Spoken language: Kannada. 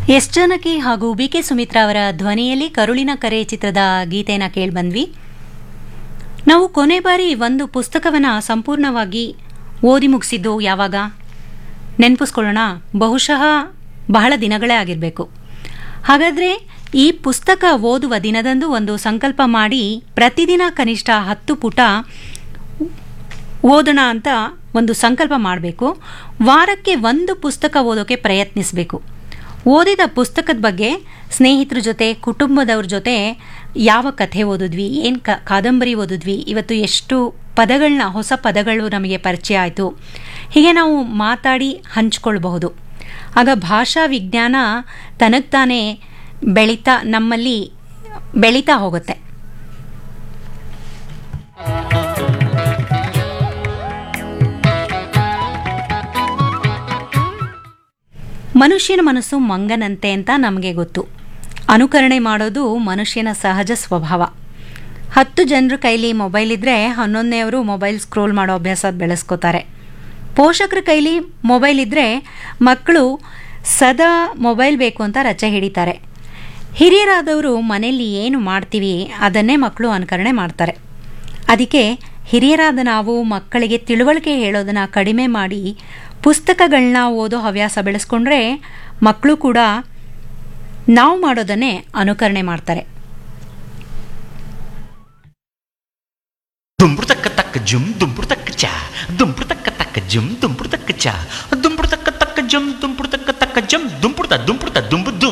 ಎಸ್ ಜಾನಕಿ ಹಾಗೂ ಬಿ ಕೆ ಸುಮಿತ್ರಾ ಅವರ ಧ್ವನಿಯಲ್ಲಿ ಕರುಳಿನ ಕರೆ ಚಿತ್ರದ ಗೀತೆಯನ್ನು ಕೇಳಿಬಂದ್ವಿ ನಾವು ಕೊನೆ ಬಾರಿ ಒಂದು ಪುಸ್ತಕವನ್ನು ಸಂಪೂರ್ಣವಾಗಿ ಓದಿ ಮುಗಿಸಿದ್ದು ಯಾವಾಗ ನೆನಪಿಸ್ಕೊಳ್ಳೋಣ ಬಹುಶಃ ಬಹಳ ದಿನಗಳೇ ಆಗಿರಬೇಕು ಹಾಗಾದರೆ ಈ ಪುಸ್ತಕ ಓದುವ ದಿನದಂದು ಒಂದು ಸಂಕಲ್ಪ ಮಾಡಿ ಪ್ರತಿದಿನ ಕನಿಷ್ಠ ಹತ್ತು ಪುಟ ಓದೋಣ ಅಂತ ಒಂದು ಸಂಕಲ್ಪ ಮಾಡಬೇಕು ವಾರಕ್ಕೆ ಒಂದು ಪುಸ್ತಕ ಓದೋಕ್ಕೆ ಪ್ರಯತ್ನಿಸಬೇಕು ಓದಿದ ಪುಸ್ತಕದ ಬಗ್ಗೆ ಸ್ನೇಹಿತರ ಜೊತೆ ಕುಟುಂಬದವ್ರ ಜೊತೆ ಯಾವ ಕಥೆ ಓದಿದ್ವಿ ಏನು ಕ ಕಾದಂಬರಿ ಓದಿದ್ವಿ ಇವತ್ತು ಎಷ್ಟು ಪದಗಳನ್ನ ಹೊಸ ಪದಗಳು ನಮಗೆ ಪರಿಚಯ ಆಯಿತು ಹೀಗೆ ನಾವು ಮಾತಾಡಿ ಹಂಚ್ಕೊಳ್ಬಹುದು ಆಗ ಭಾಷಾ ವಿಜ್ಞಾನ ತನಗೆ ತಾನೇ ಬೆಳೀತಾ ನಮ್ಮಲ್ಲಿ ಬೆಳೀತಾ ಹೋಗುತ್ತೆ ಮನುಷ್ಯನ ಮನಸ್ಸು ಮಂಗನಂತೆ ಅಂತ ನಮಗೆ ಗೊತ್ತು ಅನುಕರಣೆ ಮಾಡೋದು ಮನುಷ್ಯನ ಸಹಜ ಸ್ವಭಾವ ಹತ್ತು ಜನರ ಕೈಲಿ ಮೊಬೈಲ್ ಇದ್ದರೆ ಹನ್ನೊಂದನೆಯವರು ಮೊಬೈಲ್ ಸ್ಕ್ರೋಲ್ ಮಾಡೋ ಅಭ್ಯಾಸ ಬೆಳೆಸ್ಕೋತಾರೆ ಪೋಷಕರ ಕೈಲಿ ಮೊಬೈಲ್ ಇದ್ದರೆ ಮಕ್ಕಳು ಸದಾ ಮೊಬೈಲ್ ಬೇಕು ಅಂತ ರಚೆ ಹಿಡಿತಾರೆ ಹಿರಿಯರಾದವರು ಮನೆಯಲ್ಲಿ ಏನು ಮಾಡ್ತೀವಿ ಅದನ್ನೇ ಮಕ್ಕಳು ಅನುಕರಣೆ ಮಾಡ್ತಾರೆ ಅದಕ್ಕೆ ಹಿರಿಯರಾದ ನಾವು ಮಕ್ಕಳಿಗೆ ತಿಳುವಳಿಕೆ ಹೇಳೋದನ್ನು ಕಡಿಮೆ ಮಾಡಿ ಪುಸ್ತಕಗಳನ್ನ ಓದೋ ಹವ್ಯಾಸ ಬೆಳೆಸ್ಕೊಂಡ್ರೆ ಮಕ್ಕಳು ಕೂಡ ನಾವು ಮಾಡೋದನ್ನೇ ಅನುಕರಣೆ ಮಾಡ್ತಾರೆ ದುಂಬುರು ತಕ್ಕ ತಕ್ಕ ಜುಮ್ ದುಂಬುರು ತಕ್ಕ ಚಾ ದುಂಬುರು ತಕ್ಕ ತಕ್ಕ ಜುಮ್ ದುಂಬುರು ತಕ್ಕ ಚಾ ದುಂಬುರು ತಕ್ಕ ತಕ್ಕ ಜುಮ್ ದುಂಬುರು ತಕ್ಕ ತಕ್ಕ ಜುಮ್ ದುಂಬುರ್ತ ದುಂಬುರ್ತ ದುಂಬು ದುಮ್